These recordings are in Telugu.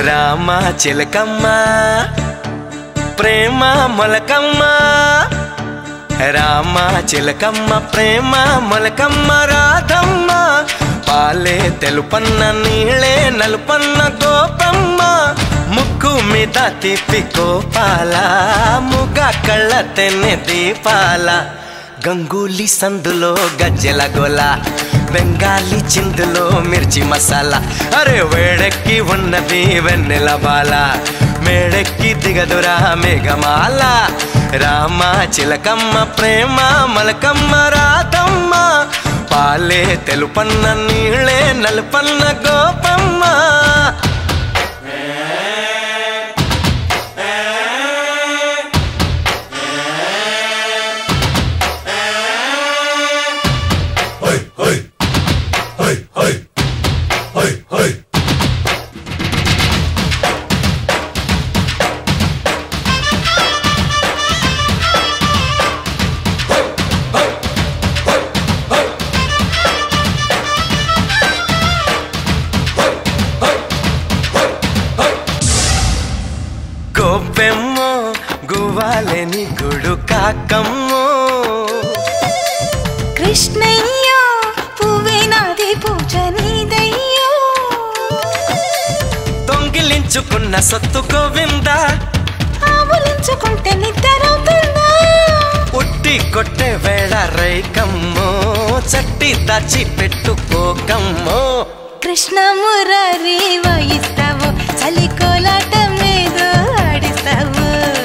రామ చిలకమ్మ ప్రేమ మొలకమ్మ రామ చిలకమ్మ ప్రేమ మొలకమ్మ రాధమ్మ పాలే తెలుపన్న నీళ్ళే నలుపన్న గోపమ్మ ముక్కు మీద తిప్పి కోపాల ముగ కళ్ళ తెన్నె దీపాల గంగూలీ సందులో గజ్జెల గోల బెంగాలీ చిందులో మిర్చి మసాలా అరే వేడెక్కి ఉన్నది వెన్నెల బాల మేడెక్కి దిగదురా మేఘమాల రామ చిలకమ్మ ప్రేమ మలకమ్మ రాధమ్మ పాలే తెలుపన్న నీళ్ళే నలుపన్న గోపమ్మ గోపెమ్మో గువ్వాలేని గుడు కాకమ్మో కృష్ణయ్యో పువ్వే నాది పూజ నీదయ్యో దొంగిలించుకున్న సొత్తు గోవింద ఆవులించుకుంటే నిద్రవుతుందా ఉట్టి కొట్టే వేళ రైకమ్మో చట్టి దాచి పెట్టుకోకమ్మో కృష్ణ మురారి వాయిస్తావు చలి కోలాటం ఏదో ఆడిస్తావు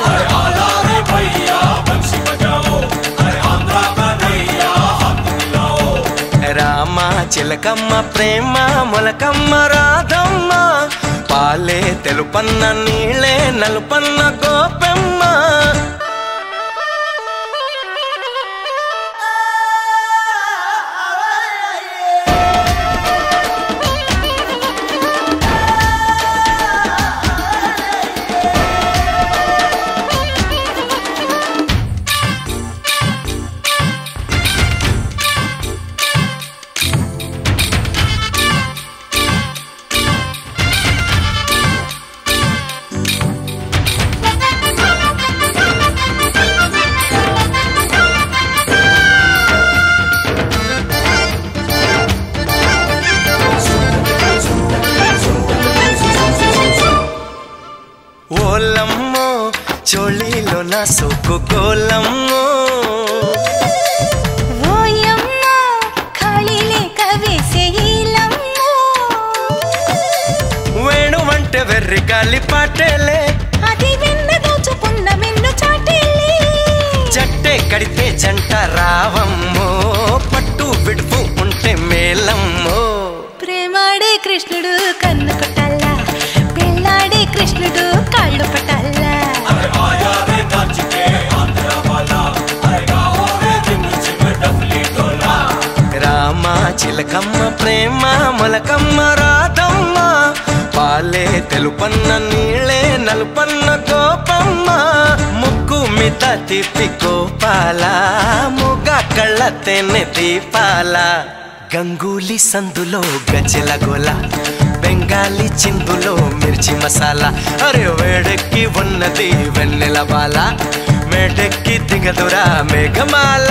రామ చిలకమ్మ ప్రేమ మొలకమ్మ రాధమ్మ పాలే తెలుపన్న నీళ్ళే నలుపన్న గోపెమ్మ ఓలమ్మో చోళీలో నా సోకు గోలమ్మో ఓయమ్మ ఖాళీ లేక వేసే ఈలమ్మో వేణు వంట వెర్రి గాలి పాటేలే అది వెన్న దోచుకున్న మెన్ను చాటేలే జట్టే కడితే జంట రావమ్మో పట్టు విడుపు ఉంటే మేలమ్మో ప్రేమాడే కృష్ణుడు కన్ను కొట్టాలా పెళ్ళాడే కృష్ణుడు కాళ్ళు పట్టాలా రామ చిలకమ్మ ప్రేమ మొలకమ్మ రాధమ్మ పాలే తెలుపన్న నీళ్ళే నలుపన్న గోపమ్మ ముక్కు మీద తిప్పి కోపాల ముగ కళ్ళ తెన్నె దీపాల గంగూలీ సందులో గజల గోల బెంగాలీ చిందులో మిర్చి మసాలా అరే వేడెక్కి ఉన్నది వెన్నెల బాల మేడెక్కి దిగదురా మేఘమాల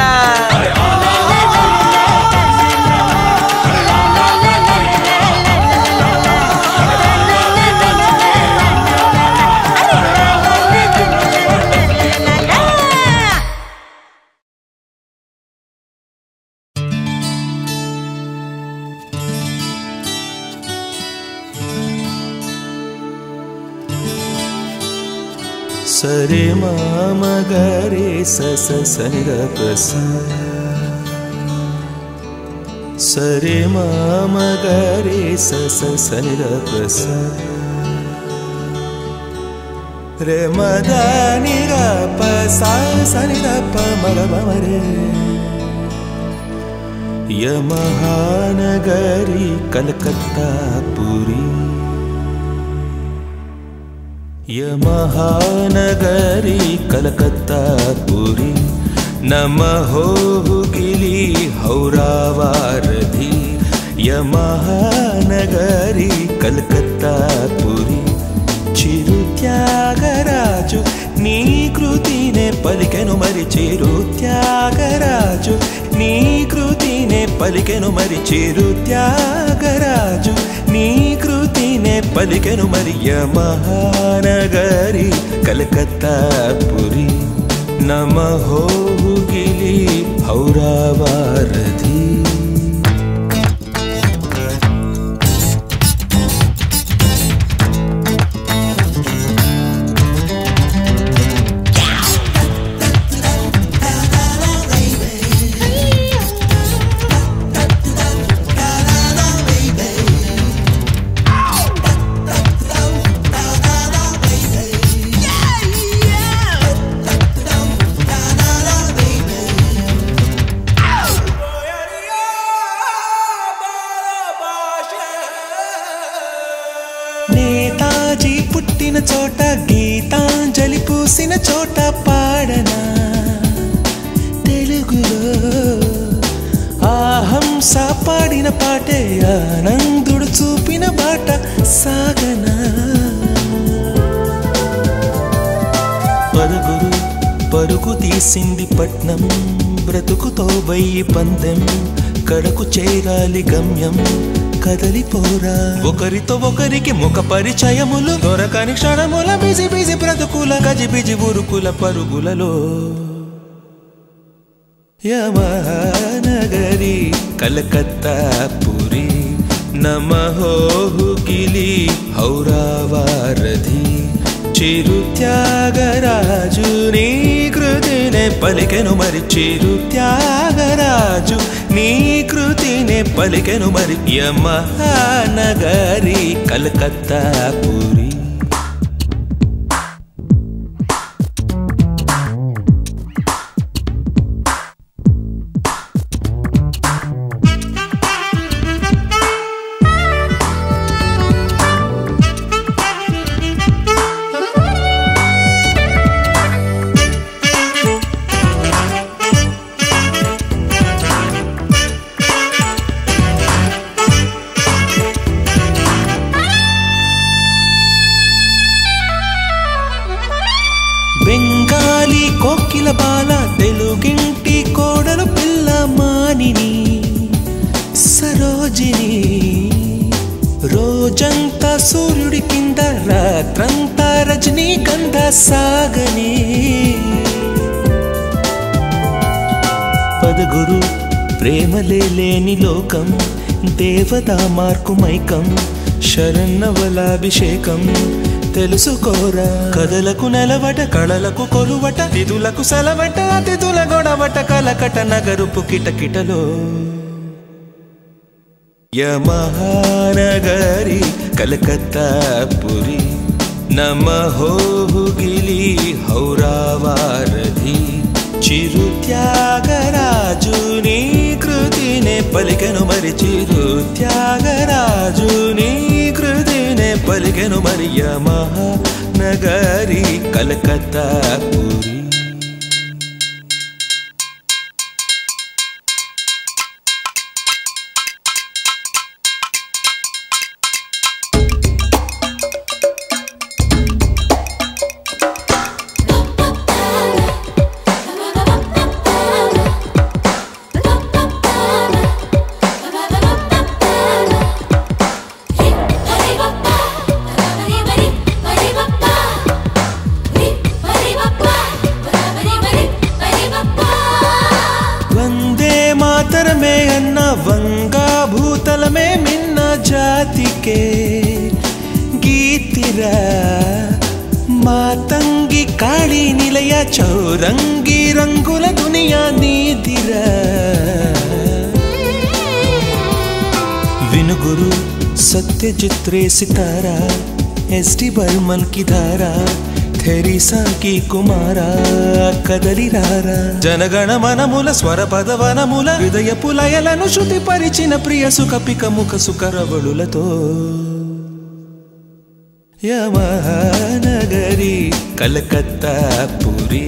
సరే మామ గరే సస సనిద పస సరే మామ గరే సస సనిద పస రే మదని ర పస సనిద ప మగ మరే యమహానగరి కలకత్తా పురి ಯಮಹಾನಗರಿ ಕಲಕತ್ತಾ ಪುರಿ ನಮಹೋ ಹುಗಿಲಿ ಹೌರಾವಾರಧಿ ಯಮಹಾನಗರಿ ಕಲ್ಕತ್ತಾ ಪುರಿ త్యాగరాజు నీ కృతినే పలికెను మరి చిరు త్యాగరాజు నీ కృతినే పలికెను మరి చిరు త్యాగరాజు నీ కృతినే పలికెను మరి మహానగరి కలకత్తా పురి నమహోగిలి హౌరావారధి నేతాజీ పుట్టిన చోట గీతాంజలి పూసిన చోట పాడనా తెలుగులో ఆహంస పాడిన పాటే ఆనందుడు చూపిన బాట సాగనా పరుగురు పరుగు తీసింది పట్నం బ్రతుకుతో వెయ్యి పందెం కడకు చేరాలి గమ్యం కదలిపోరా ఒకరితో ఒకరికి ముఖ పరిచయములు దొరకని క్షణముల బిజి బిజి బ్రతుకుల గజి బిజి ఉరుకుల పరుగులలో యమనగరి కలకత్తా పురి నమహోగిలి హౌరావారధి చిరు త్యాగరాజు నీ కృతినే పలికెను మరి చిరు త్యాగరాజు నీ కృతినే పలికెను మరి యమహానగరి కలకత్తా పురి బెంగాలీ కోకిల బాల తెలుగింటి కోడలు పిల్ల మానిని సరోజిని రోజంతా సూర్యుడి కింద రాత్రంతా రజనీగంధ సాగని పదగురు ప్రేమలే లేని లోకం దేవతా మార్కు మైకం శరన్నవలాభిషేకం తెలుసుకోరా కథలకు నెలవట కళలకు కొలువట తిథులకు సెలవట అతిథుల గొడవట కలకట నగరుపు కిటకిటలో యమహానగరి కలకత్తా పురి నమహోగిలి హౌరావారధి చిరు త్యాగరాజు నీ కృతినే పలికెను మరి చిరు త్యాగరాజు నీ కృతినే పలికెను మరి యమహానగరి కలకత్తా పురి వందే మాతరమే అన్న వంగా భూతలమే మిన్న జాతికే గీతిరా మాతంగి కాళీ నిలయ చౌరంగి రంగుల దునియా నీదిరా వినుగురు సత్యజిత్ రే సితారా ఎస్టి బర్మన్ కి ధారా థెరిసా కి కుమారా కదలిరారా జనగణ మనముల స్వర పదవనముల హృదయ పులయలను శృతి పరిచిన ప్రియ సుఖ పిక ముఖ సుకరవళులతో యమహానగరి కలకత్తా పురి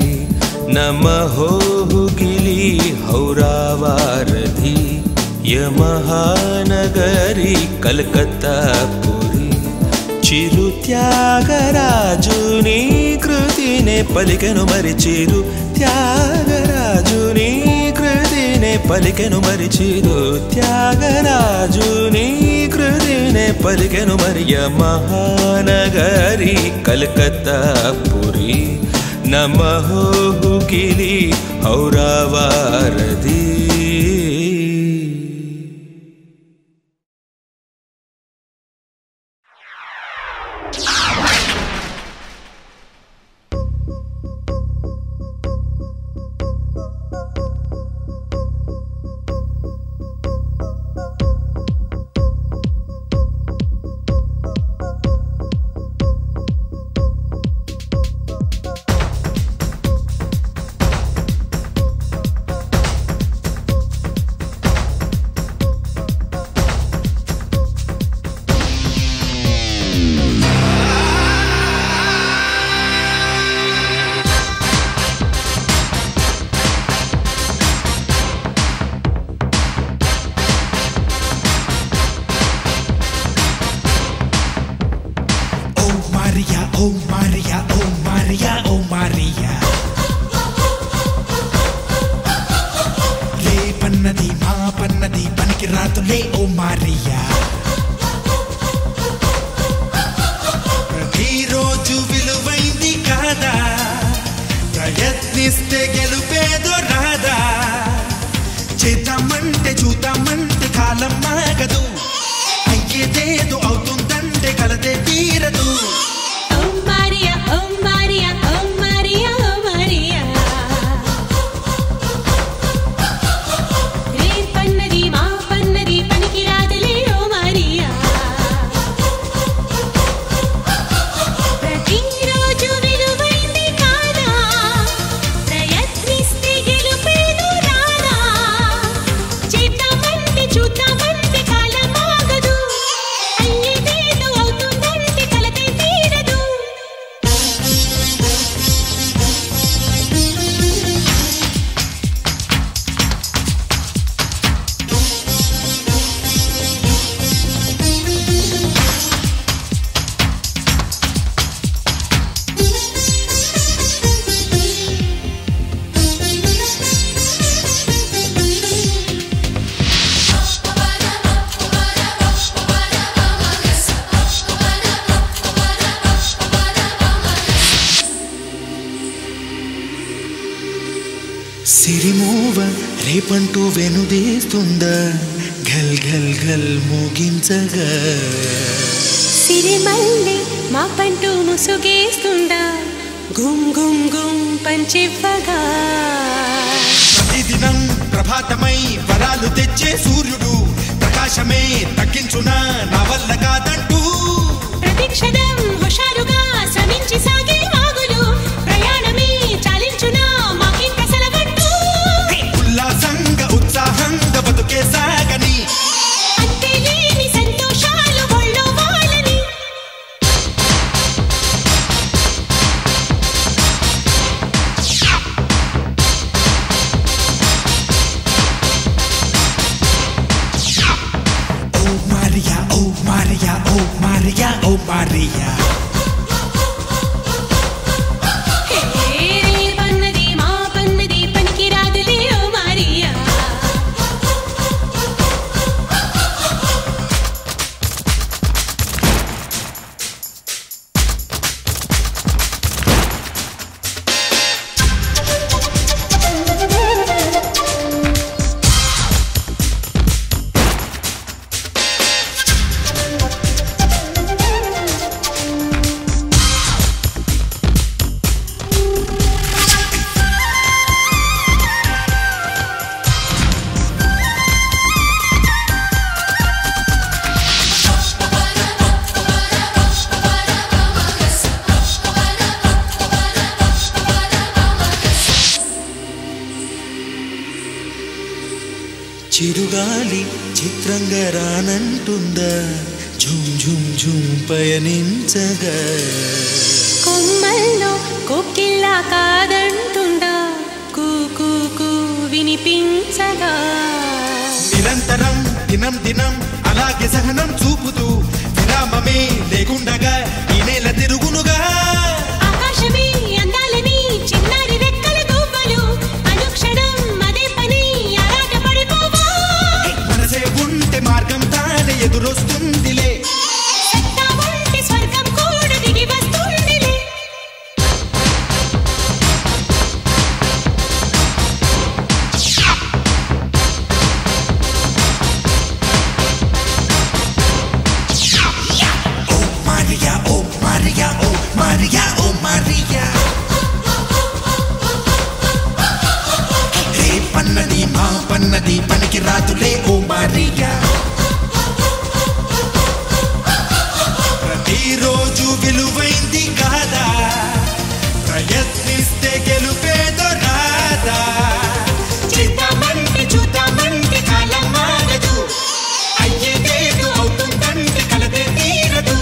నమహోగిలి హౌరావారధి యమహానగరి కలకత్తా పురి చిరు త్యాగరాజుని కృతినే పలికెను మరి చిరు త్యాగరాజుని కృతినే పలికెను మరి చిరు త్యాగరాజుని కృతినే పలికెను మరియ మహానగరి కలకత్తా పురి నమహోహుకిలి ఔరావారది Oh Maria, oh Maria, oh Maria, oh Maria. లే పన్నది మా పన్నది పనికి రాతులే ఓ మారియా ప్రతిరోజు విలువైంది కాదా ప్రయత్నిస్తే గెలుపేదో రాదా చేద్దామంటే చూద్దామంటే కాలం మాగదు అయ్యేదేదో అవుతుందంటే కలదే తీరదు ఓ మారియా ఓ మారియా ఓ మారియా ఓ మారియా రే పన్నది మా పన్నది పనికి రాదులే ఓ మారియా ప్రతిరోజు విలువైంది కాదా ప్రయత్నిస్తే గెలుపేదు రాదా చేద్దామంటే చూద్దామంటే కాలం ఆగదు అయ్యేదేదో అవుతుందంటే కలతే తీరదు సిరిమూవ రేపంటూ వెనుదీస్తుందా ఘల్ ఘల్ ఘల్ మోగించగా సిరిమల్లి మా పంటూ ముసుగేస్తుందా గుమ్ గుమ్ గుమ్ పంచివ్వగా ప్రతిదినం ప్రభాతమై వరాలు తెచ్చే సూర్యుడు ప్రకాశమే తగ్గించునా నా వల్ల కాదంటూ ప్రతిక్షణం హుషారుగా శ్రమించి సాగే వాగులు ప్రయాణమే చాలించునా మాకింక సెలవంటూ ఉల్లాసంగా ఉత్సాహంగా బతుకే సాగని అంతేలేని సంతోషాలు ఒళ్ళో వాళ్ళని ఓ మారియా ఓ మారియా ఓ మారియా ఓ మారియా హే రే పన్నది మా పన్నది పనికి రాదులే ఓ మారియా చిరుగాలి చిత్రంగా రానంటుందా ఝుమ్ ఝుమ్ ఝుమ్ పయనించగా కొమ్మల్లో కోకిల్లా కాదంటుండా కూ కూ కూ వినిపించగా నిరంతరం దినం దినం అలాగే సహనం చూపుతూ విరామమే లేకుండగా మా పన్నది పనికి రాదులే ఓ మారియా ప్రతిరోజు విలువైంది కాదా ప్రయత్నిస్తే గెలుపేదో రాదా చేద్దామంటే చూద్దామంటే కాలం మారదు అయ్యేదేదో అవుతుందంటే కలదే తీరదు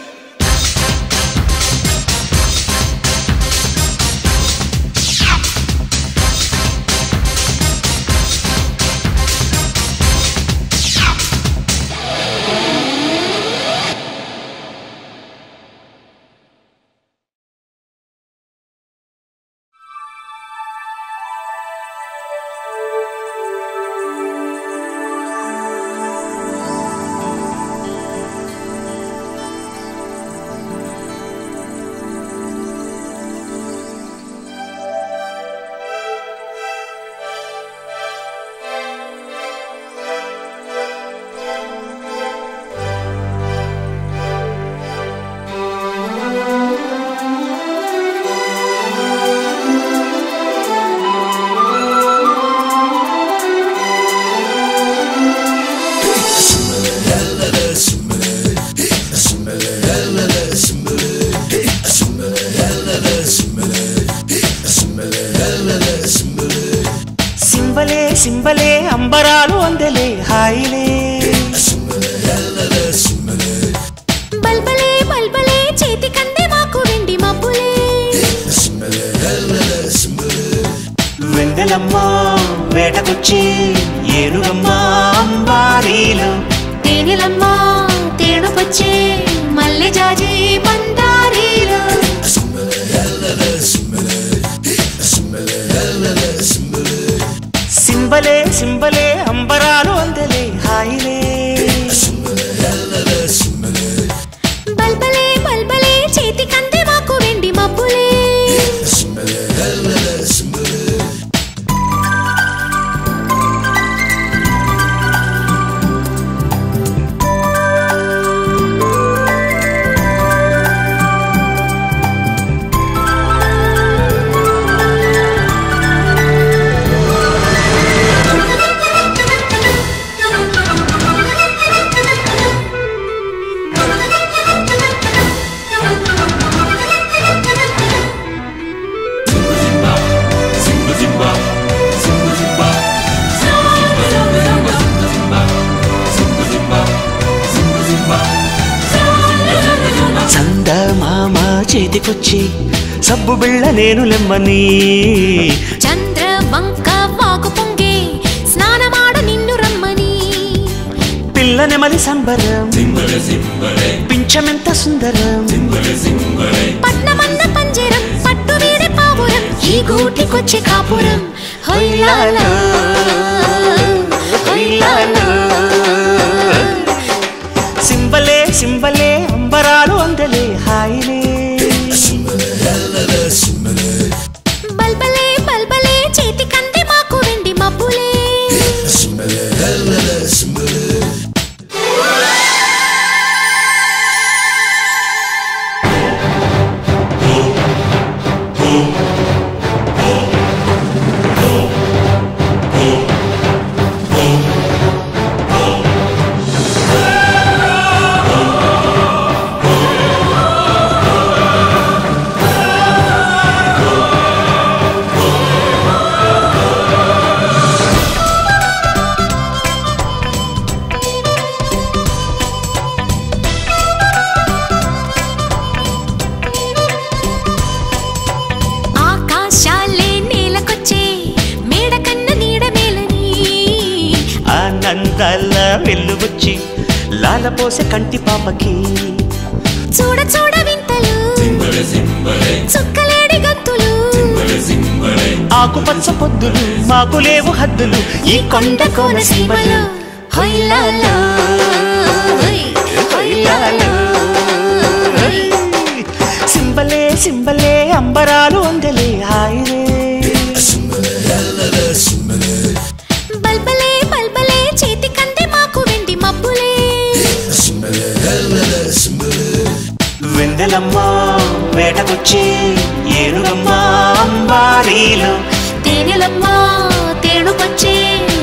సింబలే సింబలే అంబరాలు అందలే హాయిలే బల్బలే బల్బలే చేతి కందే మాకు వెండి మబ్బులే వెంగలమ్మ వేటకొచ్చి ఏనుగమ్మ అంబారీలు తేనెలమ్మ తేనుకొచ్చే మల్లె జాజి పందారీలు సింబలే సింబలే అంబరాలు అందలే హాయిలే బల్బలే బల్బలే చేతి కందే మాకు వెండి మబ్బులే చంద మామ చేతికొచ్చి సబ్బు బిళ్ళ నేను లెమ్మని చంద్ర వంక వాకు పొంగే స్నానమాడు నిన్ను రమ్మని పిల్ల నెమలి సంబరం పింఛమెంత సుందరం పట్నమన్న పంజరం పట్టు వీడి పావురం ఈ గూటికొచ్చే కాపురం హొయ్యాలో హొయ్యాలో సింబలే సింబలే అంబరాలు అందలే హాయిలే బల్బలే బల్బలే చేతి కంది మాకు వెండి మబ్బులే ఆకాశాలే నేలకొచ్చే మేడ కన్న నీడ మేలని ఆనందాల వెల్లువచ్చి లాలపోసే కంటి పాపకి చూడ చూడ వింతలు చుక్కలేడి గంతులు ఆకుపచ్చ పొద్దులు మాకు లేవు హద్దులు ఈ కొండ కోన సీమలో హొయ్లాలో హొయ్, హొయ్లాలో హొయ్. సింబలే సింబలే అంబరాలు అందలే హాయిలే బల్బలే బల్బలే చేతి కంది మాకు వెండి మబ్బులే వెందెలమ్మ వేటకొచ్చి ఏనుగమ్మ అంబారీలు తేనెలమ్మ తేనుకొచ్చే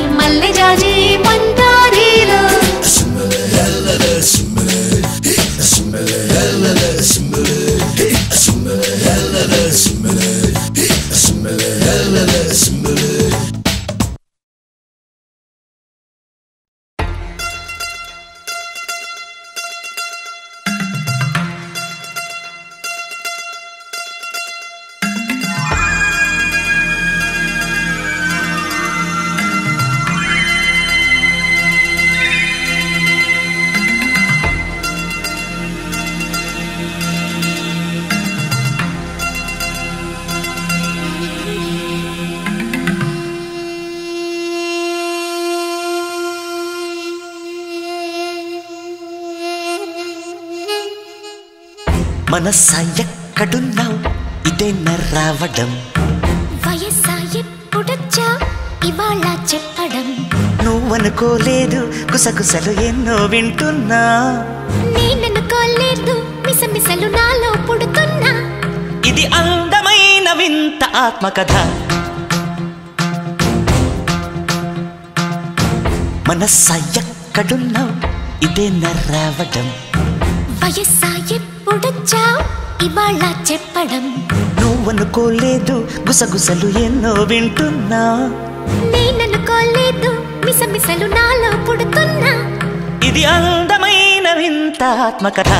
మనసా ఎక్కడున్నావు ఇదే రావడం వయస్సా ఎప్పుడొచ్చా ఇవాళ చెప్పడం నువ్వనుకోలేదు గుసగుసలు ఎన్నో వింటున్నా నేననుకోలేదు మిసమిసలు నాలో పుడుతున్నా ఇది అందమైన వింత ఆత్మకథ మనసా ఎక్కడున్నావు ఇదే రావడం వయస్సా ఎప్పుడొచ్చా ఇవాళ చెప్పడం నువ్వనుకోలేదు గుసగుసలు ఎన్నో వింటున్నా నేననుకోలేదు మిసమిసలు నాలో పుడుతున్నా ఇది అందమైన వింత ఆత్మకథ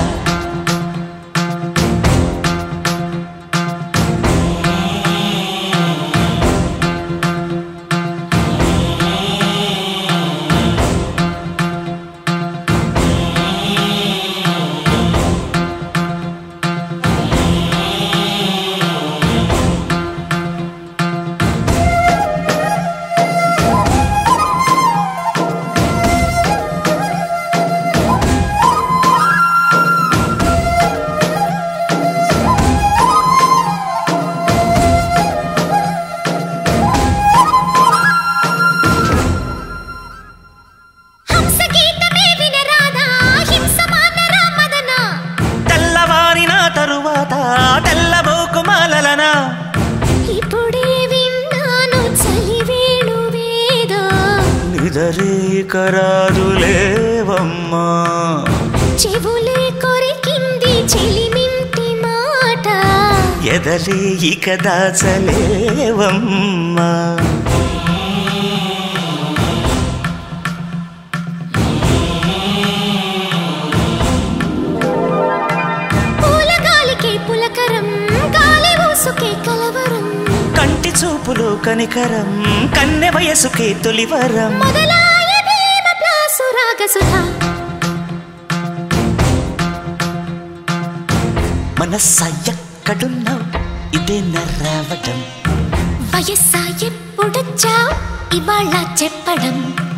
హంస గీతమే వినరాదా హింస మానరా మదన తెల్లవారిన తరువాత తెల్లబోకుమాలనా ఇప్పుడే విన్నాను చలివేణు వేద నిదరీకరాదులేవమ్మా చెవులే కొరికింది చెలిమింటి మాట ఎదలే ఇక దాచలేవమ్మా పూల గాలికి పులకరం గాలి ఊసుకే కలవరం కంటి చూపులో కనికరం కన్నె వయసుకే తొలివరం మొదలాయ భీమ ప్లాసు రాగసుధా మనస్సా ఎక్కడున్నావు ఇదే రావడం వయస్సా ఎప్పుడొచ్చా ఇవాళ చెప్పడం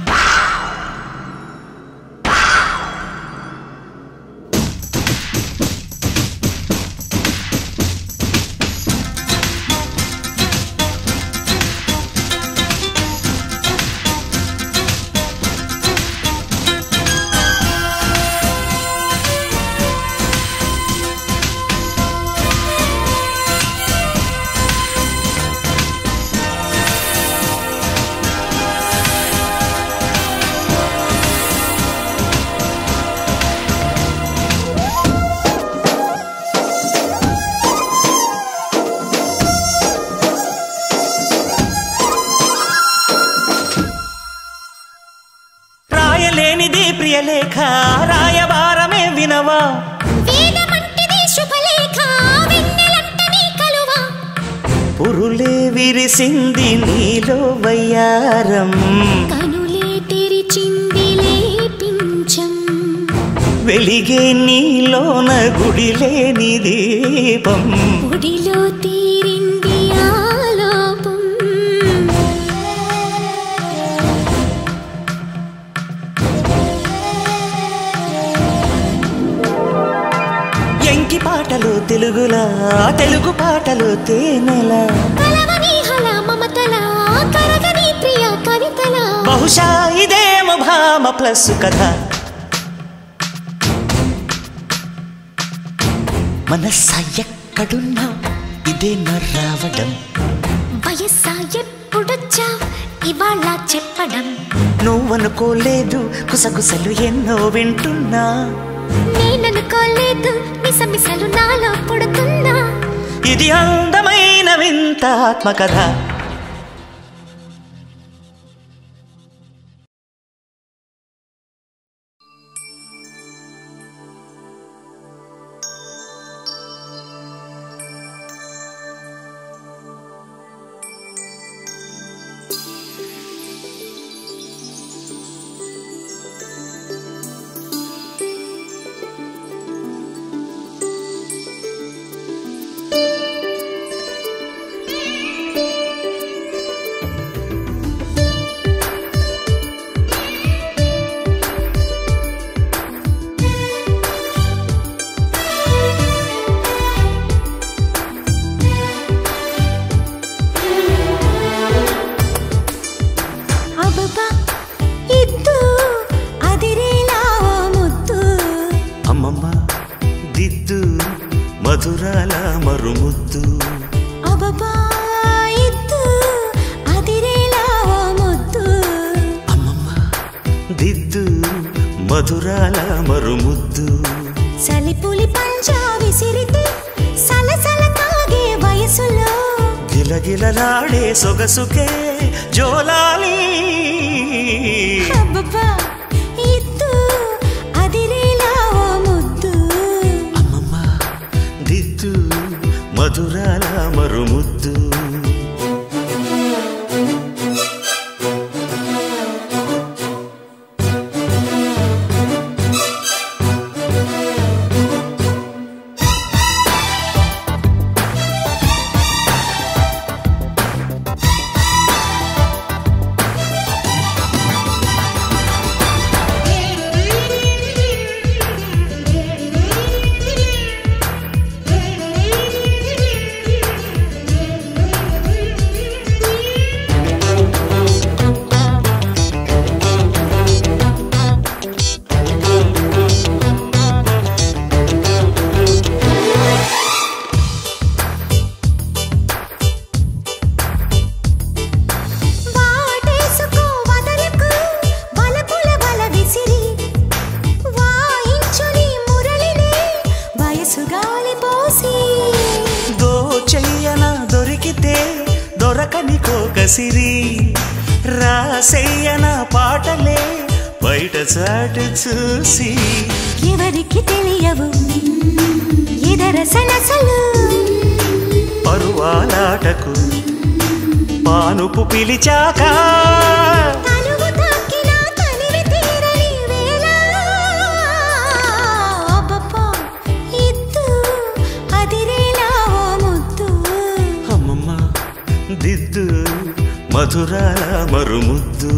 రాయలేనిది ప్రియలేఖ రాయబారమే వినవా వేదమంటిది శుభలేఖ వెన్నెలంట నీ కలువ పురులే విరిసింది నీలో వయ్యారం కనులే తెరిచింది లేపించం వెలిగే నీలోన గుడిలేని దీపం ఒడిలో తీరింది ఆలోపం ఎంకి పాటలు తెలుగులా తెలుగు పాటలు తేనెలా కలవని హల మమతల కరగని ప్రియ కవితల బహుశా ఇదేమో భామ ప్లస్ కథ మనస్సా ఎక్కడున్నావు ఇదే రావడం వయస్సా ఎప్పుడొచ్చా ఇవాళ చెప్పడం నువ్వనుకోలేదు కుసగుసలు ఎన్నో వింటున్నా నేననుకోలేదు మిసమిసలు నాలో పుడుతున్నా ఇది అందమైన వింత ఆత్మకథ ఆ మధురాల మరుముద్దు అబబా ఇద్దు అదిరేలా ఓ ముద్దు అమ్మమ్మ దిద్దు మధురాల మరుముద్దు చలిపులి పంజా విసిరితే సలసల తాగే వయసులో గిలగిలలాడే సొగసుకే జోలాలి అబ్బబ్బా ఇద్దు అదిరేలా ఓ ముద్దు అమ్మమ్మ దిద్దు మధురాల మరుముద్దు వాటేసుకో వదలకు వలపుల వల విసిరి వాయించుని మురళిని వయసు గాలి పోసి దోచెయ్యన దొరికితే దొరకని కోకసిరి రాసెయ్యన పాటలే బయట చాటు చూసి ఎవరికి తెలియవు ఇదర సనసలు పరువాలాటకు పానుపు పిలిచాక తనువు తాకిన తనివి తీరని వేళ అబ్బబ్బా ఇద్దు అదిరేలా ఓ ముద్దు అమ్మమ్మ దిద్దు మధురాల మరుముద్దు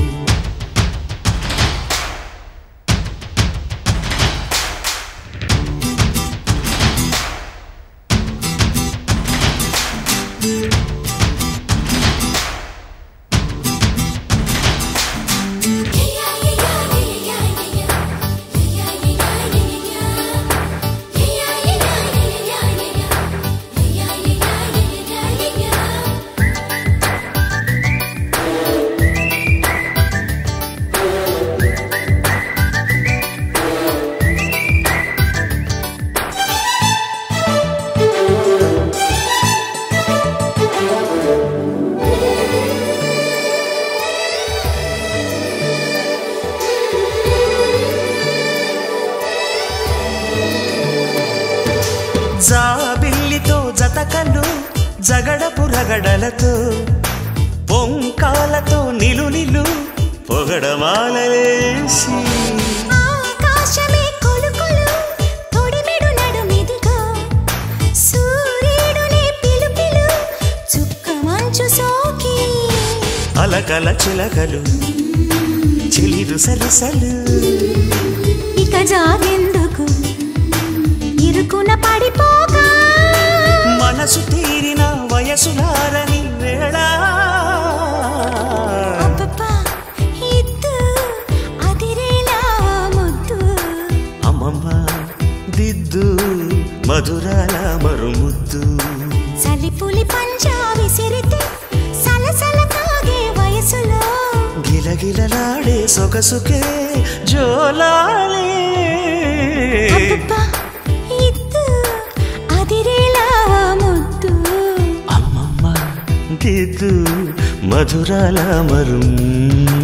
జాబిల్లితో జతకలు జగడపు రగడలతో పొంకాలతో నిలు నిలు పొగడమాలలేసి ఆకాశమే కొలుకొలు తొడిమెడు నడుమిదిగో సూర్యుడునే పిలుపిలు చుక్క మంచు సోకి అలకల చిలకలు చిలిరు సలసలు ఇక జాగెందుకు ఇరుకున పడిపోగా మనసు తీరిన వయసులారని వేళ అబ్బబ్బా ఇద్దు అదిరేలా ముద్దు అమ్మమ్మ దిద్దు మధురాల మరుముద్దు చలిపులి పంజా విసిరితే సలసల తాగే వయసులో గిలగిలలాడే సొగసుకే జోలాలే అబ్బబ్బా ఇద్దు అదిరేలా ముద్దు అమ్మమ్మ దిద్దు మధురాల మరుం